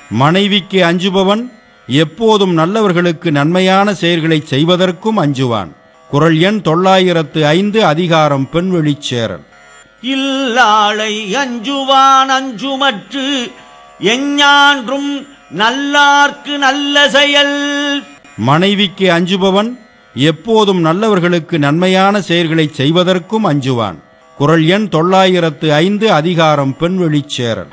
மனைவிக்கு அஞ்சுபவன் எப்போதும் நல்லவர்களுக்கு நன்மையான செயல்களை செய்வதற்கும் அஞ்சுவான் குரல் எண் தொள்ளாயிரத்து ஐந்து அதிகாரம் பெண்வெளிச் சேரல் இல்லாளை அஞ்சுவான் அஞ்சுமற்று எஞ்ஞான்றும் நல்லார்க்கு நல்ல செயல் மனைவிக்கு அஞ்சுபவன் எப்போதும் நல்லவர்களுக்கு நன்மையான செயல்களை செய்வதற்கும் அஞ்சுவான் குரல் எண் தொள்ளாயிரத்து ஐந்து அதிகாரம் பெண்வெளிச் சேரல்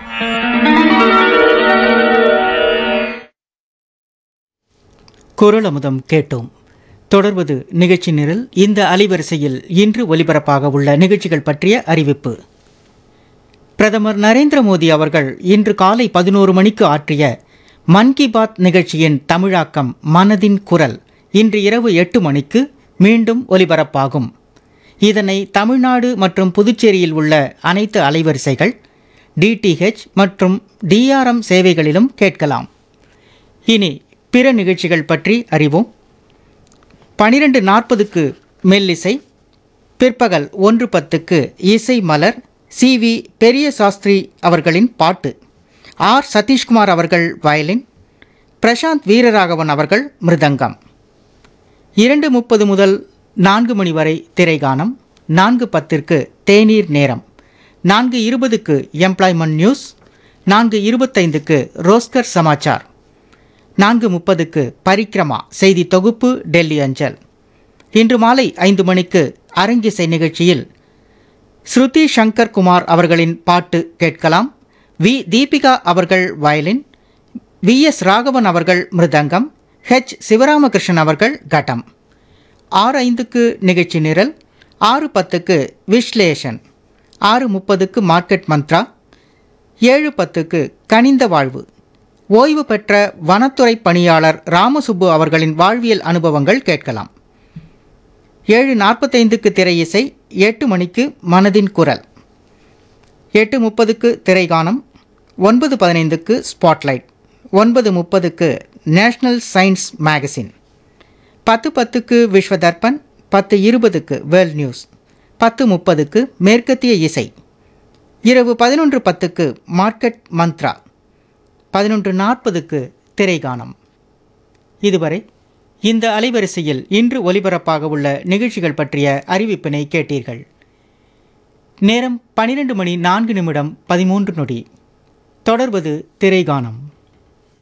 குரல் அமுதம் கேட்டோம் தொடர்வது நிகழ்ச்சி நிரல் இந்த அலைவரிசையில் இன்று ஒலிபரப்பாக உள்ள நிகழ்ச்சிகள் பற்றிய அறிவிப்பு பிரதமர் நரேந்திர மோடி அவர்கள் இன்று காலை பதினோரு மணிக்கு ஆற்றிய மன் கி பாத் நிகழ்ச்சியின் தமிழாக்கம் மனதின் குரல் இன்று இரவு எட்டு மணிக்கு மீண்டும் ஒலிபரப்பாகும் இதனை தமிழ்நாடு மற்றும் புதுச்சேரியில் உள்ள அனைத்து அலைவரிசைகள் டிடிஹெச் மற்றும் டிஆர்எம் சேவைகளிலும் கேட்கலாம் இனி பிற நிகழ்ச்சிகள் பற்றி அறிவோம் பனிரெண்டு நாற்பதுக்கு மெல்லிசை பிற்பகல் ஒன்று பத்துக்கு இசை மலர் சி வி பெரிய சாஸ்திரி அவர்களின் பாட்டு ஆர் சதீஷ்குமார் அவர்கள் வயலின் பிரசாந்த் வீரராகவன் அவர்கள் மிருதங்கம் இரண்டு முப்பது முதல் நான்கு மணி வரை திரைகானம் நான்கு பத்திற்கு தேநீர் நேரம் நான்கு இருபதுக்கு எம்ப்ளாய்மெண்ட் நியூஸ் நான்கு இருபத்தைந்துக்கு ரோஸ்கர் சமாச்சார் நான்கு முப்பதுக்கு பரிக்ரமா செய்தி தொகுப்பு டெல்லி அஞ்சல் இன்று மாலை ஐந்து மணிக்கு அரங்கிசை நிகழ்ச்சியில் ஸ்ருதி சங்கர் குமார் அவர்களின் பாட்டு கேட்கலாம் வி தீபிகா அவர்கள் வயலின் வி எஸ் ராகவன் அவர்கள் மிருதங்கம் ஹெச் சிவராமகிருஷ்ணன் அவர்கள் கட்டம் ஆறு ஐந்துக்கு நிகழ்ச்சி நிரல் ஆறு பத்துக்கு விஸ்லேஷன் ஆறு முப்பதுக்கு மார்க்கெட் மந்த்ரா ஏழு பத்துக்கு கனிந்த வாழ்வு ஓய்வு பெற்ற வனத்துறை பணியாளர் ராமசுப்பு அவர்களின் வாழ்வியல் அனுபவங்கள் கேட்கலாம் ஏழு நாற்பத்தைந்துக்கு திரை இசை எட்டு மணிக்கு மனதின் குரல் எட்டு முப்பதுக்கு திரைகானம் ஒன்பது பதினைந்துக்கு ஸ்பாட்லைட் ஒன்பது முப்பதுக்கு நேஷனல் சயின்ஸ் மேகசின் பத்து பத்துக்கு விஸ்வ தர்பன் பத்து இருபதுக்கு வேர்ல்ட் நியூஸ் பத்து முப்பதுக்கு மேற்கத்திய இசை இரவு பதினொன்று பத்துக்கு மார்க்கெட் மந்த்ரா பதினொன்று நாற்பதுக்கு திரைகானம் இதுவரை இந்த அலைவரிசையில் இன்று ஒலிபரப்பாக உள்ள நிகழ்ச்சிகள் பற்றிய அறிவிப்பினை கேட்டீர்கள் நேரம் பனிரெண்டு மணி நான்கு நிமிடம் பதிமூன்று நொடி தொடர்வது திரைகானம்